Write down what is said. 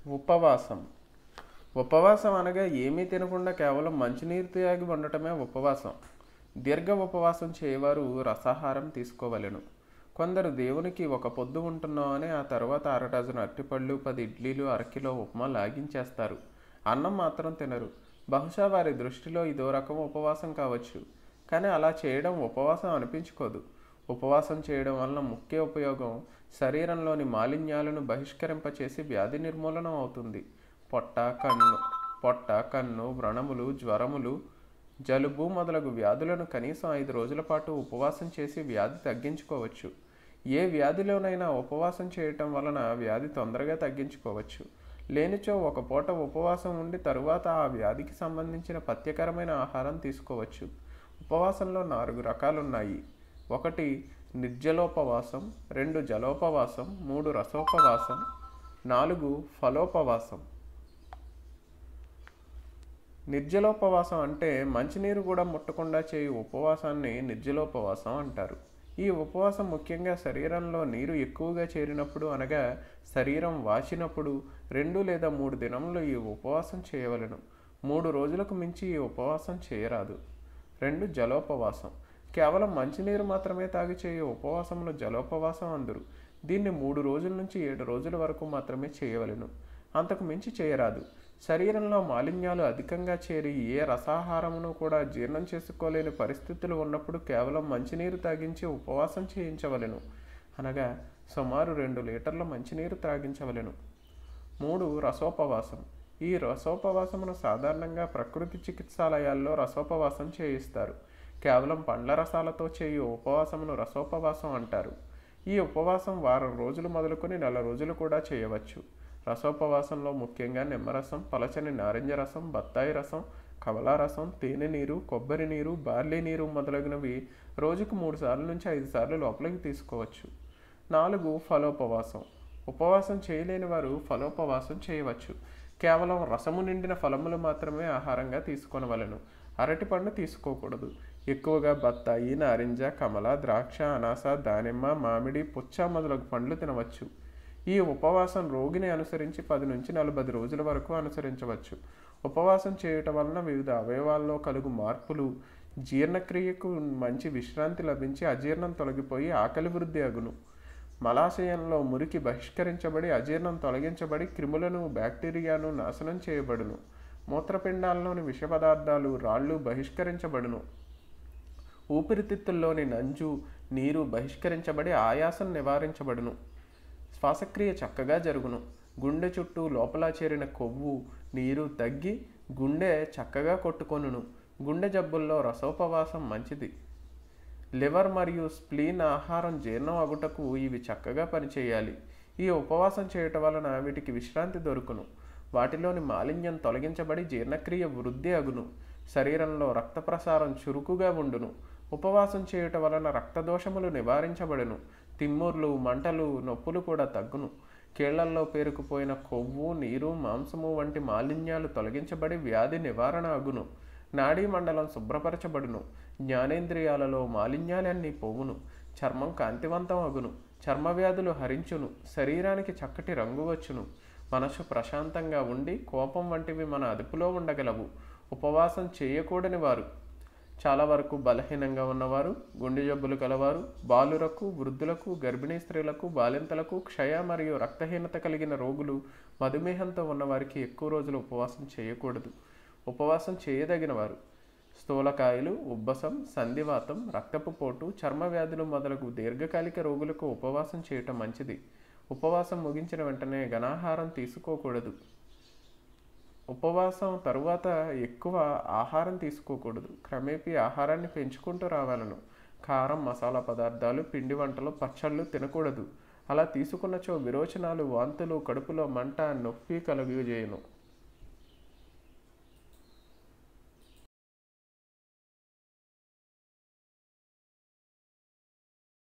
ఉపవాసం ఉపవాసం అనగా ఏమీ తినకుండా కేవలం మంచినీరు తాగి ఉండటమే ఉపవాసం దీర్ఘ ఉపవాసం చేయవారు రసాహారం తీసుకోవలెను కొందరు దేవునికి ఒక పొద్దు ఉంటున్నామని ఆ తర్వాత అర డజన్ అరటిపళ్ళు పది ఇడ్లీలు అరకిలో ఉప్మా లాగించేస్తారు అన్నం మాత్రం తినరు బహుశా వారి దృష్టిలో ఇదో రకం ఉపవాసం కావచ్చు కానీ అలా చేయడం ఉపవాసం అనిపించుకోదు ఉపవాసం చేయడం వలన ముఖ్య ఉపయోగం శరీరంలోని మాలిన్యాలను బహిష్కరింపచేసి వ్యాధి నిర్మూలన అవుతుంది పొట్ట కన్ను పొట్ట కన్ను వ్రణములు జ్వరములు జలుబు మొదలగు వ్యాధులను కనీసం ఐదు రోజుల పాటు ఉపవాసం చేసి వ్యాధి తగ్గించుకోవచ్చు ఏ వ్యాధిలోనైనా ఉపవాసం చేయటం వలన వ్యాధి తొందరగా తగ్గించుకోవచ్చు లేనిచో ఒక పూట ఉపవాసం ఉండి తరువాత ఆ వ్యాధికి సంబంధించిన పథ్యకరమైన ఆహారం తీసుకోవచ్చు ఉపవాసంలో నాలుగు రకాలున్నాయి ఒకటి నిర్జలోపవాసం రెండు జలోపవాసం మూడు రసోపవాసం నాలుగు ఫలోపవాసం నిర్జలోపవాసం అంటే మంచినీరు కూడా ముట్టకుండా చేయు ఉపవాసాన్ని నిర్జలోపవాసం అంటారు ఈ ఉపవాసం ముఖ్యంగా శరీరంలో నీరు ఎక్కువగా చేరినప్పుడు అనగా శరీరం వాచినప్పుడు రెండు లేదా మూడు దినములు ఈ ఉపవాసం చేయవలెను మూడు రోజులకు మించి ఈ ఉపవాసం చేయరాదు రెండు జలోపవాసం కేవలం మంచినీరు మాత్రమే తాగి చేయు ఉపవాసమును జలోపవాసం అందరు దీన్ని మూడు రోజుల నుంచి ఏడు రోజుల వరకు మాత్రమే చేయవలెను అంతకు మించి చేయరాదు శరీరంలో మాలిన్యాలు అధికంగా చేరి ఏ రసాహారమును కూడా జీర్ణం చేసుకోలేని పరిస్థితులు ఉన్నప్పుడు కేవలం మంచినీరు తాగించి ఉపవాసం చేయించవలెను అనగా సుమారు రెండు లీటర్ల మంచినీరు త్రాగించవలెను మూడు రసోపవాసం ఈ రసోపవాసమును సాధారణంగా ప్రకృతి చికిత్సాలయాల్లో రసోపవాసం చేయిస్తారు కేవలం పండ్ల రసాలతో చేయు ఉపవాసమును రసోపవాసం అంటారు ఈ ఉపవాసం వారం రోజులు మొదలుకొని నెల రోజులు కూడా చేయవచ్చు రసోపవాసంలో ముఖ్యంగా నిమ్మరసం పలచని నారింజ రసం బత్తాయి రసం కమలా రసం తేనె నీరు కొబ్బరి నీరు బార్లీ నీరు మొదలగునవి రోజుకు మూడు సార్లు నుంచి ఐదు సార్లు లోపలికి తీసుకోవచ్చు నాలుగు ఫలోపవాసం ఉపవాసం చేయలేని వారు ఫలోపవాసం చేయవచ్చు కేవలం రసము నిండిన ఫలములు మాత్రమే ఆహారంగా తీసుకొనవలెను అరటిపండు తీసుకోకూడదు ఎక్కువగా బత్తాయి నారింజ కమల ద్రాక్ష అనాస దానిమ్మ మామిడి పుచ్చ మొదలగు పండ్లు తినవచ్చు ఈ ఉపవాసం రోగిని అనుసరించి పది నుంచి నలభై రోజుల వరకు అనుసరించవచ్చు ఉపవాసం చేయటం వలన వివిధ అవయవాల్లో కలుగు మార్పులు జీర్ణక్రియకు మంచి విశ్రాంతి లభించి అజీర్ణం తొలగిపోయి ఆకలి వృద్ధి అగును మలాశయంలో మురికి బహిష్కరించబడి అజీర్ణం తొలగించబడి క్రిములను బ్యాక్టీరియాను నాశనం చేయబడును మూత్రపిండాల్లోని విష పదార్థాలు రాళ్ళు బహిష్కరించబడును ఊపిరితిత్తుల్లోని నంజు నీరు బహిష్కరించబడి ఆయాసం నివారించబడును శ్వాసక్రియ చక్కగా జరుగును గుండె చుట్టూ లోపల చేరిన కొవ్వు నీరు తగ్గి గుండె చక్కగా కొట్టుకొనును గుండె జబ్బుల్లో రసోపవాసం మంచిది లివర్ మరియు స్ప్లీన్ ఆహారం జీర్ణం అగుటకు ఇవి చక్కగా పనిచేయాలి ఈ ఉపవాసం చేయటం వలన వీటికి విశ్రాంతి దొరుకును వాటిలోని మాలిన్యం తొలగించబడి జీర్ణక్రియ వృద్ధి అగును శరీరంలో రక్త ప్రసారం చురుకుగా ఉండును ఉపవాసం చేయటం వలన రక్తదోషములు నివారించబడును తిమ్ముర్లు మంటలు నొప్పులు కూడా తగ్గును కీళ్లల్లో పేరుకుపోయిన కొవ్వు నీరు మాంసము వంటి మాలిన్యాలు తొలగించబడి వ్యాధి నివారణ అగును నాడీ మండలం శుభ్రపరచబడును జ్ఞానేంద్రియాలలో మాలిన్యాలన్నీ పోవును చర్మం కాంతివంతం అగును చర్మ వ్యాధులు హరించును శరీరానికి చక్కటి రంగు వచ్చును మనసు ప్రశాంతంగా ఉండి కోపం వంటివి మన అదుపులో ఉండగలవు ఉపవాసం చేయకూడని వారు చాలా వరకు బలహీనంగా ఉన్నవారు గుండె జబ్బులు కలవారు బాలురకు వృద్ధులకు గర్భిణీ స్త్రీలకు బాలింతలకు క్షయ మరియు రక్తహీనత కలిగిన రోగులు మధుమేహంతో ఉన్నవారికి ఎక్కువ రోజులు ఉపవాసం చేయకూడదు ఉపవాసం చేయదగిన వారు స్థూలకాయలు ఉబ్బసం సంధివాతం రక్తపు పోటు చర్మ వ్యాధులు మొదలగు దీర్ఘకాలిక రోగులకు ఉపవాసం చేయటం మంచిది ఉపవాసం ముగించిన వెంటనే ఘనాహారం తీసుకోకూడదు ఉపవాసం తరువాత ఎక్కువ ఆహారం తీసుకోకూడదు క్రమేపీ ఆహారాన్ని పెంచుకుంటూ రావాలను కారం మసాలా పదార్థాలు పిండి వంటలు పచ్చళ్ళు తినకూడదు అలా తీసుకున్నచో విరోచనాలు వాంతులు కడుపులో మంట నొప్పి కలుగజేయును